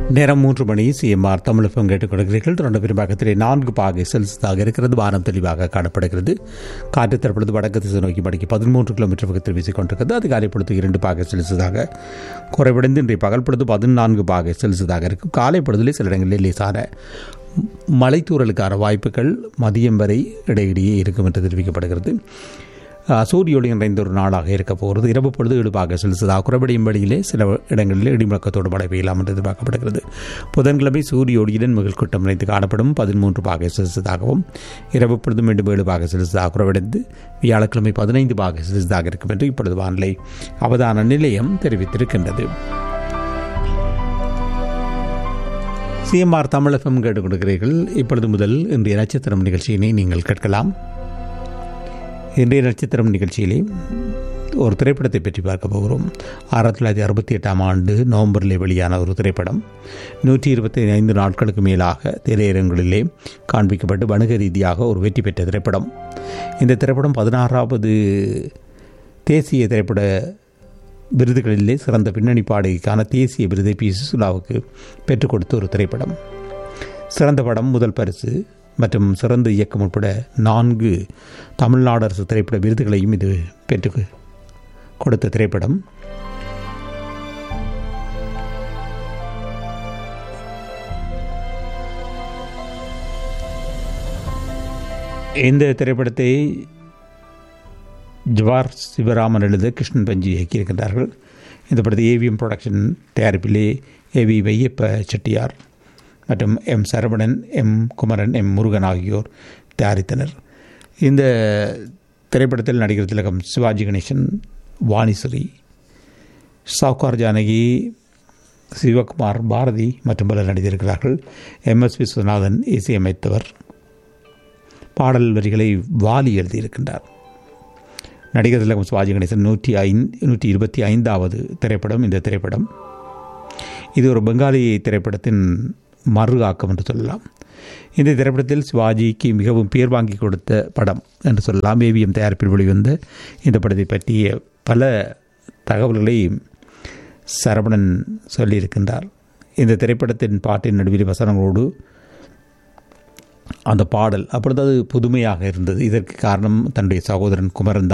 நேரம் மூன்று மணி சிஎம்ஆர் தமிழகம் கேட்டுக் கொடுக்கிறீர்கள் தொடர்ந்து பெரும்பாக்கத்திலே நான்கு பாகை செல்சியஸாக இருக்கிறது வானம் தெளிவாக காணப்படுகிறது காற்று தற்பொழுது வடக்கு திசை நோக்கி மணிக்கு பதிமூன்று கிலோமீட்டர் வேகத்தில் வீசிக்கொண்டிருக்கிறது அதிகாலை பொழுது இரண்டு பாகை செல்சியஸாக குறைவடைந்து இன்றைய பகல் பொழுது பதினான்கு பாகை செல்சியஸாக இருக்கும் காலை பொழுதிலே சில இடங்களில் லேசான மலைத்தூரலுக்கான வாய்ப்புகள் மதியம் வரை இடையிடையே இருக்கும் என்று தெரிவிக்கப்படுகிறது அஹ், சூரிய ஒளி நிறைந்த ஒரு நாளாக இருக்க போகிறது இரவு பொழுது இடுபாக செலுத்துதா குறைபடியும் வழியிலே சில இடங்களில் இடிமுழக்கத்தோடு மழை பெய்யலாம் என்று எதிர்பார்க்கப்படுகிறது புதன்கிழமை சூரிய ஒளியுடன் மிகல் கூட்டம் நிறைந்து காணப்படும் பதிமூன்று பாகை செலுத்ததாகவும் இரவு பொழுது மீண்டும் ஏழு பாகை செலுத்ததாக குறைவடைந்து வியாழக்கிழமை பதினைந்து பாகை செலுத்ததாக இருக்கும் என்று இப்பொழுது வானிலை அவதான நிலையம் தெரிவித்திருக்கின்றது சிஎம்ஆர் தமிழகம் கேட்டுக் கொடுக்கிறீர்கள் இப்பொழுது முதல் இன்றைய நட்சத்திரம் நிகழ்ச்சியினை நீங்கள் கேட்கலாம் இன்றைய நட்சத்திரம் நிகழ்ச்சியிலே ஒரு திரைப்படத்தை பற்றி பார்க்க போகிறோம் ஆயிரத்தி தொள்ளாயிரத்தி அறுபத்தி எட்டாம் ஆண்டு நவம்பரில் வெளியான ஒரு திரைப்படம் நூற்றி இருபத்தி ஐந்து நாட்களுக்கு மேலாக திரையரங்களிலே காண்பிக்கப்பட்டு வணிக ரீதியாக ஒரு வெற்றி பெற்ற திரைப்படம் இந்த திரைப்படம் பதினாறாவது தேசிய திரைப்பட விருதுகளிலே சிறந்த பின்னணி பாடகிக்கான தேசிய விருதை பி சுசுலாவுக்கு பெற்றுக் கொடுத்த ஒரு திரைப்படம் சிறந்த படம் முதல் பரிசு மற்றும் சிறந்த இயக்கம் உட்பட நான்கு தமிழ்நாடு அரசு திரைப்பட விருதுகளையும் இது பெற்று கொடுத்த திரைப்படம் இந்த திரைப்படத்தை ஜவார் சிவராமன் எழுத கிருஷ்ணன் பஞ்சி இயக்கியிருக்கின்றார்கள் இந்த படத்தை ஏவிஎம் ப்ரொடக்ஷன் தயாரிப்பிலே ஏவி வையப்ப செட்டியார் மற்றும் M Saravanan M Kumaran M Murugan ஆகியோர் தயாரித்தனர் இந்த திரைப்படத்தில் நடிகர் திலகம் சிவாஜி கணேசன் வாணிஸ்ரீ சவுகார் ஜானகி சிவகுமார் பாரதி மற்றும் பலர் நடித்திருக்கிறார்கள் எம் எஸ் விஸ்வநாதன் இசையமைத்தவர் பாடல் வரிகளை வாலி எழுதியிருக்கின்றார் நடிகர் திலகம் சிவாஜி கணேசன் நூற்றி ஐந்து நூற்றி இருபத்தி ஐந்தாவது திரைப்படம் இந்த திரைப்படம் இது ஒரு பெங்காலி திரைப்படத்தின் மறு ஆக்கம் என்று சொல்லலாம் இந்த திரைப்படத்தில் சிவாஜிக்கு மிகவும் பேர் வாங்கி கொடுத்த படம் என்று சொல்லலாம் ஏவிஎம் தயாரிப்பில் வெளிவந்த இந்த படத்தை பற்றிய பல தகவல்களை சரவணன் சொல்லியிருக்கின்றார் இந்த திரைப்படத்தின் பாட்டின் நடுவில் வசனங்களோடு அந்த பாடல் அப்பொழுது அது புதுமையாக இருந்தது இதற்கு காரணம் தன்னுடைய சகோதரன் குமரன்